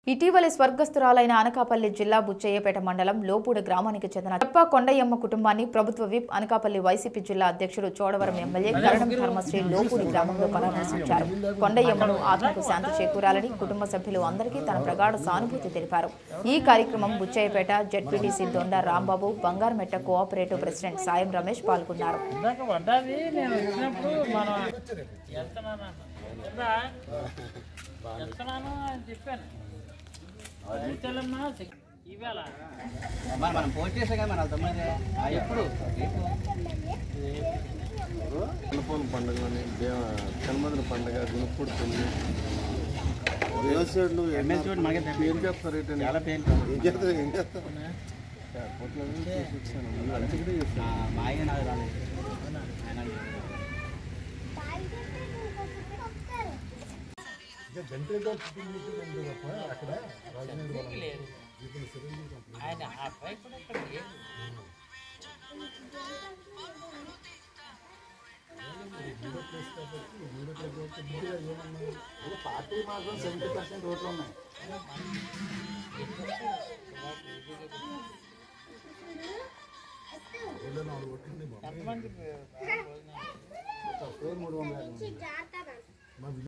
ఇటీవలి స్వర్గస్థురాలైన అనకాపల్లి జిల్లా బుచ్చయ్యపేట మండలం లోపూడి గ్రామానికి చెందిన చెప్ప కొండయ్యమ్మ కుటుంబాన్ని ప్రభుత్వ విప్ అనకాపల్లి వైసీపీ జిల్లా అధ్యక్షుడు చోడవరం ఎమ్మెల్యే కరణం ధర్మశ్రీ లోపూడి గ్రామంలో పరామర్శించారు కొండయ్యమ్మను ఆత్మకు శాంతి చేకూరాలని కుటుంబ సభ్యులు అందరికీ తన ప్రగాఢ సానుభూతి తెలిపారు ఈ కార్యక్రమం బుచ్చయ్యపేట జడ్పీటీసీ దొండ రాంబాబు బంగారమెట్ట కోఆపరేటివ్ ప్రెసిడెంట్ సాయం రమేష్ పాల్గొన్నారు ఇందాక పడ్డది నేను వచ్చినప్పుడు మనం వెళ్తున్నాను అన్న. ఉందా? వెళ్తున్నాను అని చెప్పాను వెళ్తానమ్మా ఇవాళ మరి మనం పోస్ట్ చేసాం కదా మన తొమ్మిది ఎప్పుడు అనుకోని పండుగలని జన్మదిన పండుగ గుణపూడి పెళ్లి వ్యవసాయుడు ఎమ్మెల్సీ చూడండి మనకే తెలియదు. ఏం చెప్తారు ఏంటండి చాలా పెయిన్ ఏం చేస్తారు ఏం చేస్తారు పొట్ల చూపించాను ముందు అంచకడే చేస్తాను మా ఆయన నాకు రాలేదు ఆయన ఆయన ఆ అబ్బాయి కూడా ఇక్కడ లేడు. ఎంతమంది